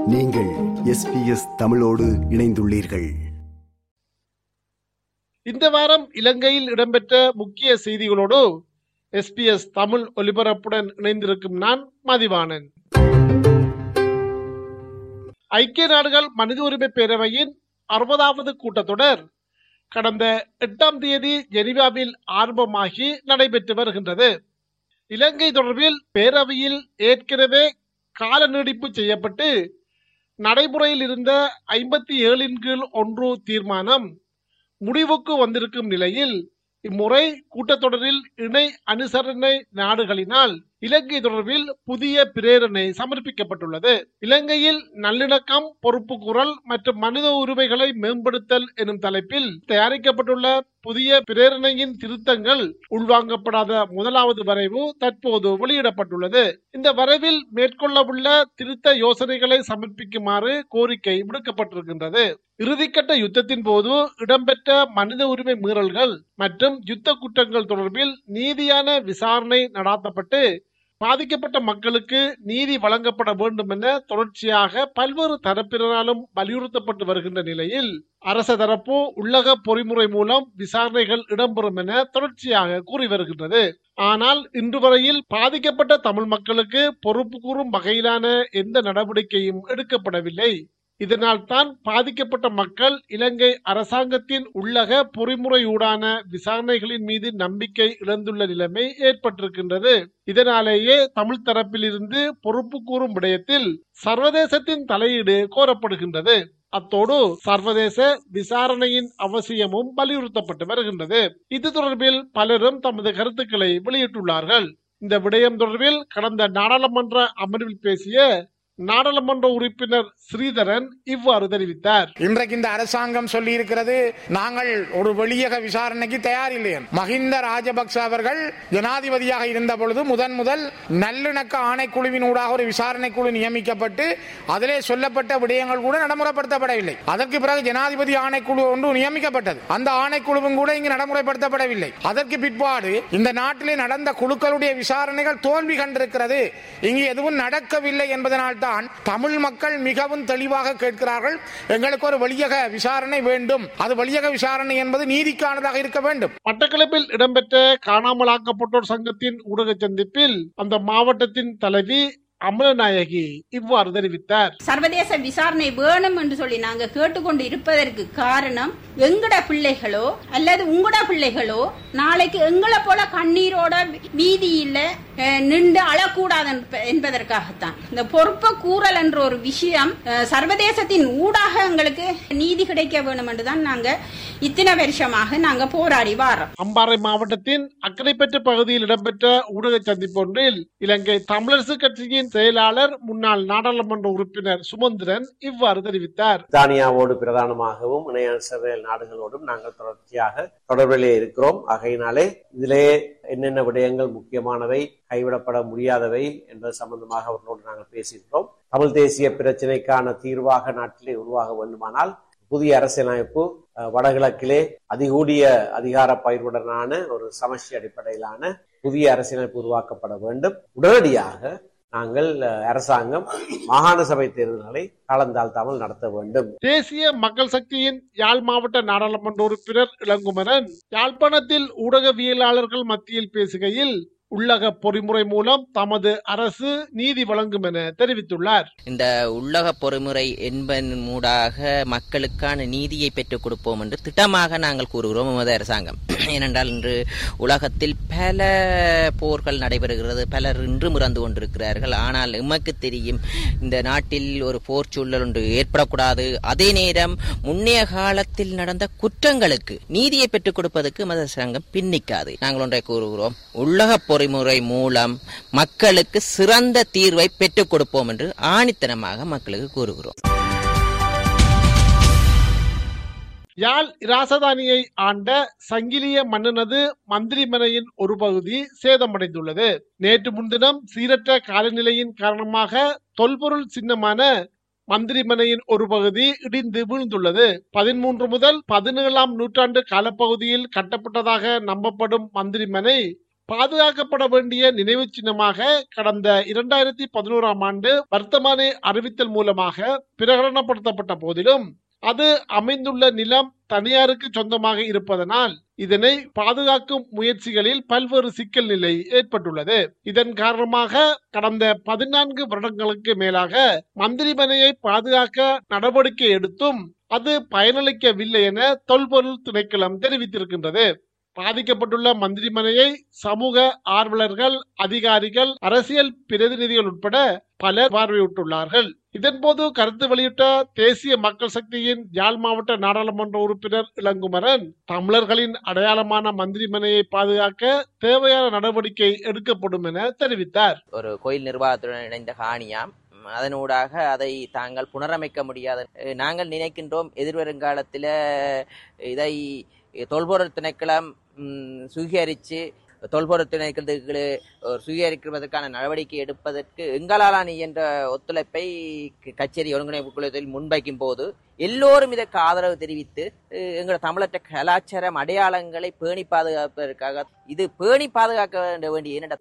நீங்கள் எஸ்பிஎஸ் தமிழோடு இணைந்துள்ளீர்கள் இந்த வாரம் இலங்கையில் இடம்பெற்ற முக்கிய செய்திகளோடு எஸ்பிஎஸ் தமிழ் ஒலிபரப்புடன் இணைந்திருக்கும் நான் மதிவாணன் ஐக்கிய நாடுகள் மனித உரிமை பேரவையின் அறுபதாவது கூட்டத்தொடர் கடந்த எட்டாம் தேதி ஜெனீவாவில் ஆரம்பமாகி நடைபெற்று வருகின்றது இலங்கை தொடர்பில் பேரவையில் ஏற்கனவே கால நீடிப்பு செய்யப்பட்டு நடைமுறையில் இருந்த ஐம்பத்தி ஏழின் கீழ் ஒன்று தீர்மானம் முடிவுக்கு வந்திருக்கும் நிலையில் இம்முறை கூட்டத்தொடரில் இணை அனுசரணை நாடுகளினால் இலங்கை தொடர்பில் புதிய பிரேரணை சமர்ப்பிக்கப்பட்டுள்ளது இலங்கையில் நல்லிணக்கம் பொறுப்பு குரல் மற்றும் மனித உரிமைகளை மேம்படுத்தல் எனும் தலைப்பில் தயாரிக்கப்பட்டுள்ள புதிய பிரேரணையின் திருத்தங்கள் உள்வாங்கப்படாத முதலாவது வரைவு தற்போது வெளியிடப்பட்டுள்ளது இந்த வரைவில் மேற்கொள்ளவுள்ள திருத்த யோசனைகளை சமர்ப்பிக்குமாறு கோரிக்கை விடுக்கப்பட்டிருக்கின்றது இறுதிக்கட்ட யுத்தத்தின் போது இடம்பெற்ற மனித உரிமை மீறல்கள் மற்றும் யுத்த குற்றங்கள் தொடர்பில் நீதியான விசாரணை நடாத்தப்பட்டு பாதிக்கப்பட்ட மக்களுக்கு நீதி வழங்கப்பட வேண்டும் என தொடர்ச்சியாக பல்வேறு தரப்பினராலும் வலியுறுத்தப்பட்டு வருகின்ற நிலையில் அரச தரப்பு உள்ளக பொறிமுறை மூலம் விசாரணைகள் இடம்பெறும் என தொடர்ச்சியாக கூறி வருகின்றது ஆனால் இன்று வரையில் பாதிக்கப்பட்ட தமிழ் மக்களுக்கு பொறுப்பு கூறும் வகையிலான எந்த நடவடிக்கையும் எடுக்கப்படவில்லை இதனால் தான் பாதிக்கப்பட்ட மக்கள் இலங்கை அரசாங்கத்தின் உள்ளக பொறிமுறையூடான விசாரணைகளின் மீது நம்பிக்கை இழந்துள்ள நிலைமை ஏற்பட்டிருக்கின்றது இதனாலேயே தமிழ் தரப்பிலிருந்து பொறுப்பு கூறும் விடயத்தில் சர்வதேசத்தின் தலையீடு கோரப்படுகின்றது அத்தோடு சர்வதேச விசாரணையின் அவசியமும் வலியுறுத்தப்பட்டு வருகின்றது இது தொடர்பில் பலரும் தமது கருத்துக்களை வெளியிட்டுள்ளார்கள் இந்த விடயம் தொடர்பில் கடந்த நாடாளுமன்ற அமர்வில் பேசிய நாடாளுமன்ற உறுப்பினர் ஸ்ரீதரன் இவ்வாறு தெரிவித்தார் இன்றைக்கு இந்த அரசாங்கம் சொல்லி இருக்கிறது நாங்கள் ஒரு வெளியக விசாரணைக்கு தயாரில்லை மஹிந்த ராஜபக்ச அவர்கள் ஜனாதிபதியாக இருந்த பொழுது முதன் முதல் நல்லிணக்க ஆணைக்குழுவின் ஊடாக ஒரு விசாரணை குழு நியமிக்கப்பட்டு அதிலே சொல்லப்பட்ட விடயங்கள் கூட நடைமுறைப்படுத்தப்படவில்லை அதற்கு பிறகு ஜனாதிபதி ஆணைக்குழு ஒன்று நியமிக்கப்பட்டது அந்த ஆணைக்குழுவும் கூட இங்கு நடைமுறைப்படுத்தப்படவில்லை அதற்கு பிற்பாடு இந்த நாட்டிலே நடந்த குழுக்களுடைய விசாரணைகள் தோல்வி கண்டிருக்கிறது இங்கு எதுவும் நடக்கவில்லை என்பதனால் தான் தமிழ் மக்கள் மிகவும் தெளிவாக கேட்கிறார்கள் எங்களுக்கு ஒரு வெளியக விசாரணை வேண்டும் அது வெளியக விசாரணை என்பது நீதிக்கானதாக இருக்க வேண்டும் மட்டக்களப்பில் இடம்பெற்ற காணாமலாக்கப்பட்டோர் சங்கத்தின் ஊடக சந்திப்பில் அந்த மாவட்டத்தின் தலைவி அமலநாயகி இவ்வாறு தெரிவித்தார் சர்வதேச விசாரணை வேணும் என்று சொல்லி நாங்க கேட்டுக்கொண்டு இருப்பதற்கு காரணம் எங்கட பிள்ளைகளோ அல்லது உங்களோட பிள்ளைகளோ நாளைக்கு எங்களை போல கண்ணீரோட வீதியில அஹ், நின்று அழக்கூடாது என்ப- என்பதற்காகத்தான் இந்த பொறுப்ப கூறல் என்ற ஒரு விஷயம் அஹ், சர்வதேசத்தின் ஊடாக எங்களுக்கு நீதி கிடைக்க வேணும் என்றுதான் நாங்க இத்தனை வருஷமாக நாங்க போராடி வாரோம் அம்பாறை மாவட்டத்தின் அக்கரைப்பற்று பகுதியில் இடம்பெற்ற ஊடக சந்திப்பு ஒன்றில் இலங்கை தமிழரசு கட்சியின் செயலாளர் முன்னாள் நாடாளுமன்ற உறுப்பினர் சுமந்திரன் இவ்வாறு தெரிவித்தார் பிரித்தானியாவோடு பிரதானமாகவும் இணைய சபை நாடுகளோடும் நாங்கள் தொடர்ச்சியாக தொடர்பிலே இருக்கிறோம் ஆகையினாலே இதிலே என்னென்ன விடயங்கள் முக்கியமானவை கைவிடப்பட முடியாதவை என்பது சம்பந்தமாக அவர்களோடு நாங்கள் பேசியிருக்கிறோம் தமிழ் தேசிய பிரச்சினைக்கான தீர்வாக நாட்டிலே உருவாக வேண்டுமானால் புதிய அரசியலமைப்பு அஹ், வடகிழக்கிலே அதிகூடிய அதிகார பயிர்வுடனான ஒரு சமஷ்டி அடிப்படையிலான புதிய அரசியலமைப்பு உருவாக்கப்பட வேண்டும் உடனடியாக நாங்கள் அஹ், அரசாங்கம் மாகாண சபை தேர்தல்களை காலந்தாழ்த்தாமல் நடத்த வேண்டும் தேசிய மக்கள் சக்தியின் யாழ் மாவட்ட நாடாளுமன்ற உறுப்பினர் இளங்குமரன் யாழ்ப்பாணத்தில் ஊடகவியலாளர்கள் மத்தியில் பேசுகையில் உள்ளக பொறிமுறை மூலம் தமது அரசு நீதி வழங்கும் என தெரிவித்துள்ளார் இந்த உள்ளக பொறிமுறை என்பதன் மூடாக மக்களுக்கான நீதியை பெற்றுக் கொடுப்போம் என்று திட்டமாக நாங்கள் கூறுகிறோம் எமது அரசாங்கம் ஏனென்றால் இன்று உலகத்தில் பல போர்கள் நடைபெறுகிறது பலர் இன்று முறந்து கொண்டிருக்கிறார்கள் ஆனால் எமக்கு தெரியும் இந்த நாட்டில் ஒரு போர் சூழல் ஒன்று ஏற்படக்கூடாது அதே நேரம் முன்னைய காலத்தில் நடந்த குற்றங்களுக்கு நீதியை பெற்றுக் கொடுப்பதற்கு எமது அரசாங்கம் பின்னிக்காது நாங்கள் ஒன்றை கூறுகிறோம் உள்ளக பொறிமுறை மூலம் மக்களுக்கு சிறந்த தீர்வை பெற்றுக் கொடுப்போம் என்று ஆணித்தனமாக மக்களுக்கு கூறுகிறோம் யாழ் இராசதானியை ஆண்ட சங்கிலிய மன்னனது மந்திரிமனையின் ஒரு பகுதி சேதமடைந்துள்ளது நேற்று முன்தினம் சீரற்ற காலநிலையின் காரணமாக தொல்பொருள் சின்னமான மந்திரிமனையின் ஒரு பகுதி இடிந்து வீழ்ந்துள்ளது பதிமூன்று முதல் பதினேழாம் நூற்றாண்டு காலப்பகுதியில் கட்டப்பட்டதாக நம்பப்படும் மந்திரிமனை பாதுகாக்கப்பட வேண்டிய நினைவு சின்னமாக கடந்த இரண்டாயிரத்தி பதினோராம் ஆண்டு வர்த்தமானி அறிவித்தல் மூலமாக பிரகடனப்படுத்தப்பட்ட போதிலும் அது அமைந்துள்ள நிலம் தனியாருக்கு சொந்தமாக இருப்பதனால் இதனை பாதுகாக்கும் முயற்சிகளில் பல்வேறு சிக்கல் நிலை ஏற்பட்டுள்ளது இதன் காரணமாக கடந்த பதினான்கு வருடங்களுக்கு மேலாக மந்திரிமனையை பாதுகாக்க நடவடிக்கை எடுத்தும் அது பயனளிக்கவில்லை என தொல்பொருள் திணைக்களம் தெரிவித்திருக்கின்றது பாதிக்கப்பட்டுள்ள மந்திரிமனையை சமூக ஆர்வலர்கள் அதிகாரிகள் அரசியல் பிரதிநிதிகள் உட்பட பலர் பார்வையிட்டுள்ளார்கள் இதன்போது கருத்து வெளியிட்ட தேசிய மக்கள் சக்தியின் யாழ் மாவட்ட நாடாளுமன்ற உறுப்பினர் இளங்குமரன் தமிழர்களின் அடையாளமான மந்திரிமனையை பாதுகாக்க தேவையான நடவடிக்கை எடுக்கப்படும் என தெரிவித்தார் ஒரு கோயில் நிர்வாகத்துடன் இணைந்த காணியாம் அதனூடாக அதை தாங்கள் புனரமைக்க முடியாத அஹ் நாங்கள் நினைக்கின்றோம் எதிர்வருங்காலத்தில் இதை தொல்பொருள் திணைக்களம் ம், சுவீகரித்து தொல்பொருள் திணைக்களத்துக்கு ஒரு சுவீகரிப்பதற்கான நடவடிக்கை எடுப்பதற்கு எங்களாலான இயன்ற ஒத்துழைப்பை க- கச்சேரி ஒருங்கிணைப்பு குழுவில் முன்வைக்கும் போது எல்லோரும் இதற்கு ஆதரவு தெரிவித்து அஹ், எங்கள் தமிழற்ற கலாச்சாரம் அடையாளங்களை பேணி பாதுகாப்பதற்காக இது பேணி பாதுகாக்க வேண்ட வேண்டிய என்னிட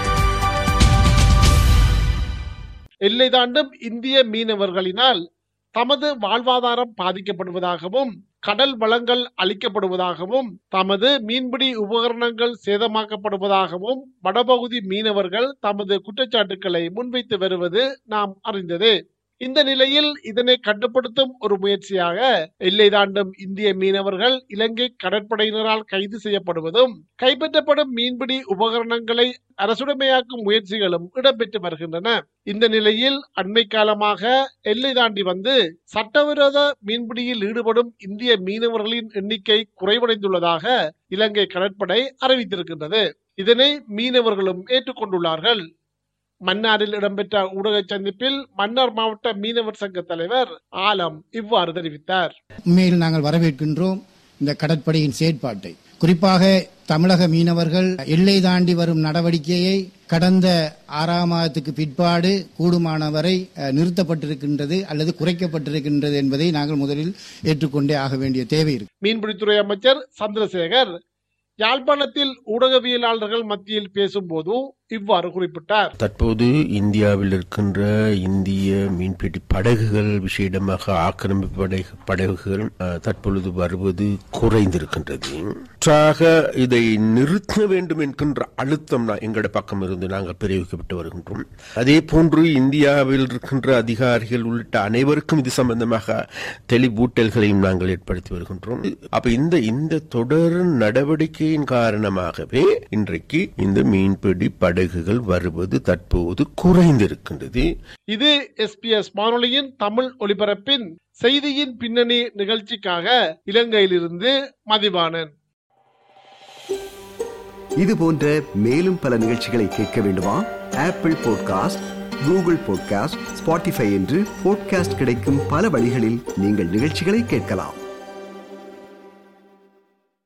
எல்லை தாண்டும் இந்திய மீனவர்களினால் தமது வாழ்வாதாரம் பாதிக்கப்படுவதாகவும் கடல் வளங்கள் அளிக்கப்படுவதாகவும் தமது மீன்பிடி உபகரணங்கள் சேதமாக்கப்படுவதாகவும் வடபகுதி மீனவர்கள் தமது குற்றச்சாட்டுக்களை முன்வைத்து வருவது நாம் அறிந்தது இந்த நிலையில் இதனை கட்டுப்படுத்தும் ஒரு முயற்சியாக எல்லை தாண்டும் இந்திய மீனவர்கள் இலங்கை கடற்படையினரால் கைது செய்யப்படுவதும் கைப்பற்றப்படும் மீன்பிடி உபகரணங்களை அரசுடைமையாக்கும் முயற்சிகளும் இடம்பெற்று வருகின்றன இந்த நிலையில் அண்மை காலமாக எல்லை தாண்டி வந்து சட்டவிரோத மீன்பிடியில் ஈடுபடும் இந்திய மீனவர்களின் எண்ணிக்கை குறைவடைந்துள்ளதாக இலங்கை கடற்படை அறிவித்திருக்கின்றது இதனை மீனவர்களும் ஏற்றுக்கொண்டுள்ளார்கள் மன்னாரில் இடம்பெற்ற ஊடக சந்திப்பில் மன்னார் மாவட்ட மீனவர் சங்க தலைவர் ஆலம் இவ்வாறு தெரிவித்தார் உண்மையில் நாங்கள் வரவேற்கின்றோம் இந்த கடற்படையின் செயற்பாட்டை குறிப்பாக தமிழக மீனவர்கள் எல்லை தாண்டி வரும் நடவடிக்கையை கடந்த ஆறாம் மாதத்துக்கு பிற்பாடு கூடுமானவரை அஹ், நிறுத்தப்பட்டிருக்கின்றது அல்லது குறைக்கப்பட்டிருக்கின்றது என்பதை நாங்கள் முதலில் ஏற்றுக்கொண்டே ஆக வேண்டிய தேவை இருக்கு மீன்பிடித்துறை அமைச்சர் சந்திரசேகர் யாழ்ப்பாணத்தில் ஊடகவியலாளர்கள் மத்தியில் பேசும்போது இவ்வாறு குறிப்பிட்டார் தற்போது இந்தியாவில் இருக்கின்ற இந்திய மீன்பிடி படகுகள் விஷயமாக ஆக்கிரமிப்பு படகு படகுகள் அஹ், தற்பொழுது வருவது குறைந்திருக்கின்றது முற்றாக இதை நிறுத்த வேண்டும் என்கின்ற அழுத்தம் நா- எங்களோட பக்கம் இருந்து நாங்கள் பிரயோகிக்கப்பட்டு வருகின்றோம் அதே போன்று இந்தியாவில் இருக்கின்ற அதிகாரிகள் உள்ளிட்ட அனைவருக்கும் இது சம்பந்தமாக தெளிவூட்டல்களையும் நாங்கள் ஏற்படுத்தி வருகின்றோம் அப்ப இந்த இந்த தொடர் நடவடிக்கையின் காரணமாகவே இன்றைக்கு இந்த மீன்பிடி படகுகள் வருவது தற்போது குறைந்திருக்கின்றது இது எஸ்பிஎஸ் வானொலியின் தமிழ் ஒலிபரப்பின் செய்தியின் பின்னணி நிகழ்ச்சிக்காக இலங்கையிலிருந்து மதிவாணன் இது போன்ற மேலும் பல நிகழ்ச்சிகளை கேட்க வேண்டுமா Apple podcast Google podcast Spotify என்று பாட்காஸ்ட் கிடைக்கும் பல வழிகளில் நீங்கள் நிகழ்ச்சிகளை கேட்கலாம்